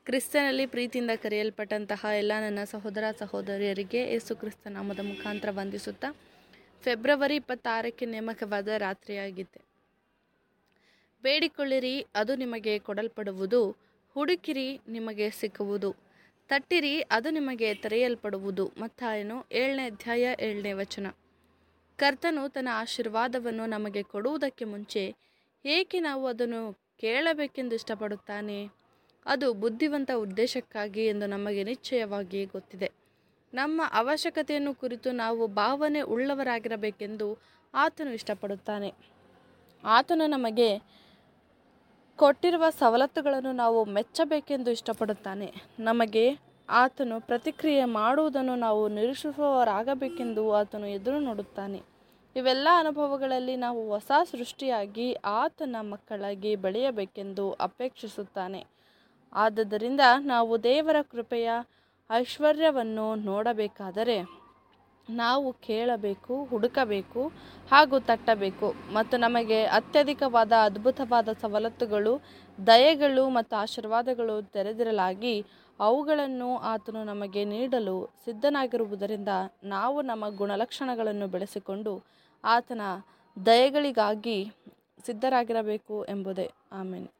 ಕ್ರಿಸ್ತನಲ್ಲಿ ಪ್ರೀತಿಯಿಂದ ಕರೆಯಲ್ಪಟ್ಟಂತಹ ಎಲ್ಲ ನನ್ನ ಸಹೋದರ ಸಹೋದರಿಯರಿಗೆ ಯೇಸು ಕ್ರಿಸ್ತ ನಾಮದ ಮುಖಾಂತರ ವಂದಿಸುತ್ತಾ ಫೆಬ್ರವರಿ ಇಪ್ಪತ್ತಾರಕ್ಕೆ ನೇಮಕವಾದ ರಾತ್ರಿಯಾಗಿದೆ ಬೇಡಿಕೊಳ್ಳಿರಿ ಅದು ನಿಮಗೆ ಕೊಡಲ್ಪಡುವುದು ಹುಡುಕಿರಿ ನಿಮಗೆ ಸಿಕ್ಕುವುದು ತಟ್ಟಿರಿ ಅದು ನಿಮಗೆ ತೆರೆಯಲ್ಪಡುವುದು ಮತ್ತಾಯನು ಏಳನೇ ಅಧ್ಯಾಯ ಏಳನೇ ವಚನ ಕರ್ತನು ತನ್ನ ಆಶೀರ್ವಾದವನ್ನು ನಮಗೆ ಕೊಡುವುದಕ್ಕೆ ಮುಂಚೆ ಏಕೆ ನಾವು ಅದನ್ನು ಕೇಳಬೇಕೆಂದು ಇಷ್ಟಪಡುತ್ತಾನೆ ಅದು ಬುದ್ಧಿವಂತ ಉದ್ದೇಶಕ್ಕಾಗಿ ಎಂದು ನಮಗೆ ನಿಶ್ಚಯವಾಗಿ ಗೊತ್ತಿದೆ ನಮ್ಮ ಅವಶ್ಯಕತೆಯನ್ನು ಕುರಿತು ನಾವು ಭಾವನೆ ಉಳ್ಳವರಾಗಿರಬೇಕೆಂದು ಆತನು ಇಷ್ಟಪಡುತ್ತಾನೆ ಆತನು ನಮಗೆ ಕೊಟ್ಟಿರುವ ಸವಲತ್ತುಗಳನ್ನು ನಾವು ಮೆಚ್ಚಬೇಕೆಂದು ಇಷ್ಟಪಡುತ್ತಾನೆ ನಮಗೆ ಆತನು ಪ್ರತಿಕ್ರಿಯೆ ಮಾಡುವುದನ್ನು ನಾವು ನಿರೀಕ್ಷಿಸುವವರಾಗಬೇಕೆಂದು ಆತನು ಎದುರು ನೋಡುತ್ತಾನೆ ಇವೆಲ್ಲ ಅನುಭವಗಳಲ್ಲಿ ನಾವು ಹೊಸ ಸೃಷ್ಟಿಯಾಗಿ ಆತನ ಮಕ್ಕಳಾಗಿ ಬೆಳೆಯಬೇಕೆಂದು ಅಪೇಕ್ಷಿಸುತ್ತಾನೆ ಆದುದರಿಂದ ನಾವು ದೇವರ ಕೃಪೆಯ ಐಶ್ವರ್ಯವನ್ನು ನೋಡಬೇಕಾದರೆ ನಾವು ಕೇಳಬೇಕು ಹುಡುಕಬೇಕು ಹಾಗೂ ತಟ್ಟಬೇಕು ಮತ್ತು ನಮಗೆ ಅತ್ಯಧಿಕವಾದ ಅದ್ಭುತವಾದ ಸವಲತ್ತುಗಳು ದಯೆಗಳು ಮತ್ತು ಆಶೀರ್ವಾದಗಳು ತೆರೆದಿರಲಾಗಿ ಅವುಗಳನ್ನು ಆತನು ನಮಗೆ ನೀಡಲು ಸಿದ್ಧನಾಗಿರುವುದರಿಂದ ನಾವು ನಮ್ಮ ಗುಣಲಕ್ಷಣಗಳನ್ನು ಬೆಳೆಸಿಕೊಂಡು ಆತನ ದಯೆಗಳಿಗಾಗಿ ಸಿದ್ಧರಾಗಿರಬೇಕು ಎಂಬುದೇ ಆಮೇಲೆ